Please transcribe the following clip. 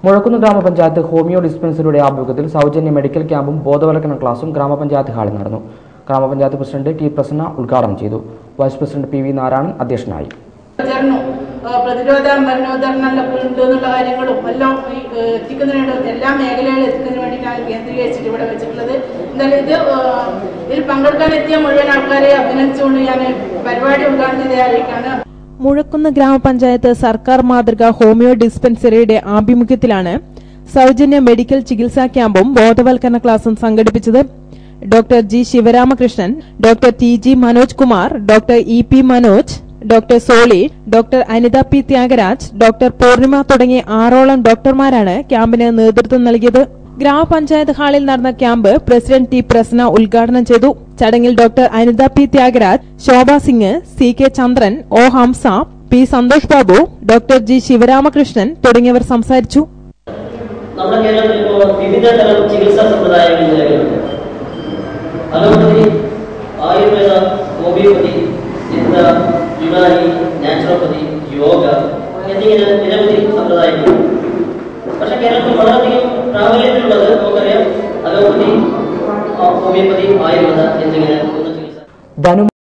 മുഴക്കുന്ന് ഗ്രാമപഞ്ചായത്ത് ഹോമിയോ ഡിസ്പെൻസറിയുടെ ആഭിമുഖ്യത്തിൽ സൗജന്യ മെഡിക്കൽ ക്യാമ്പും ബോധവൽക്കരണ ക്ലാസും ഗ്രാമപഞ്ചായത്ത് ഹാളിൽ നടന്നു ഗ്രാമപഞ്ചായത്ത് പ്രസിഡന്റ് ടി പ്രസന്ന ഉദ്ഘാടനം ചെയ്തു vice president P V Narayanan അധ്യക്ഷനായി പ്രചരണവും ആ, പ്രതിരോധ മരണോദ്ധരണങ്ങളൊക്കെ ഉണ്ട് എന്നുള്ള കാര്യങ്ങളും എല്ലാം ഈ, ഏ, എത്തിക്കുന്നതിന് വേണ്ടി എല്ലാ മേഖലകളിലും എത്തിക്കുന്നതിന് വേണ്ടിയിട്ടാണ് കേന്ദ്രീകരിച്ചിട്ട് ഇവിടെ വെച്ചിട്ടുള്ളത് എന്തായാലും ഇത് ആ, ഇതിൽ പങ്കെടുക്കാൻ എത്തിയ മുഴുവൻ ആൾക്കാരെ അഭിനന്ദിച്ചുകൊണ്ട് ഞാൻ പരിപാടി ഉദ്ഘാടനം ചെയ്ത അറിയിക്കാണ് മുഴക്കുന്ന് ഗ്രാമപഞ്ചായത്ത് സർക്കാർ മാതൃക ഹോമിയോ ഡിസ്പെൻസറിയുടെ ആഭിമുഖ്യത്തിലാണ് സൗജന്യ മെഡിക്കൽ ചികിത്സാ ക്യാമ്പും ബോധവൽക്കരണ ക്ലാസും സംഘടിപ്പിച്ചത് doctor G Sivaramakrishnan doctor T G Manoj Kumar doctor E P Manoj doctor Soli doctor Anitha P Thyagaraj doctor Poornima തുടങ്ങിയ ആറോളം ഡോക്ടർമാരാണ് ക്യാമ്പിന് നേതൃത്വം നൽകിയത് ഗ്രാമപഞ്ചായത്ത് ഹാളിൽ നടന്ന ക്യാമ്പ് പ്രസിഡന്റ് ടി പ്രസന്ന ഉദ്ഘാടനം ചെയ്തു ചടങ്ങിൽ doctor Anitha P Thyagaraj Shobha Singh C K Chandran O Hamsa P Santhosh Babu doctor G Sivaramakrishnan തുടങ്ങിയവർ സംസാരിച്ചു നമ്മുടെ കേരളത്തിൽ ഇപ്പോൾ വിവിധ തരം ചികിത്സാ സമ്പ്രദായങ്ങൾ നിലവിലുണ്ട് allopathy Ayurveda homeopathy Siddha Unani naturopathy yoga എന്നിങ്ങനെ നിരവധി സമ്പ്രദായങ്ങളുണ്ട് പക്ഷെ കേരളത്തിൽ വളരെയധികം പ്രാബല്യത്തിലുള്ളത് നമുക്കറിയാം അലോപ്പതി ആ, ഹോമിയോപ്പതി ആയുർവേദ എന്നിങ്ങനെ മൂന്ന് ചികിത്സ ധനു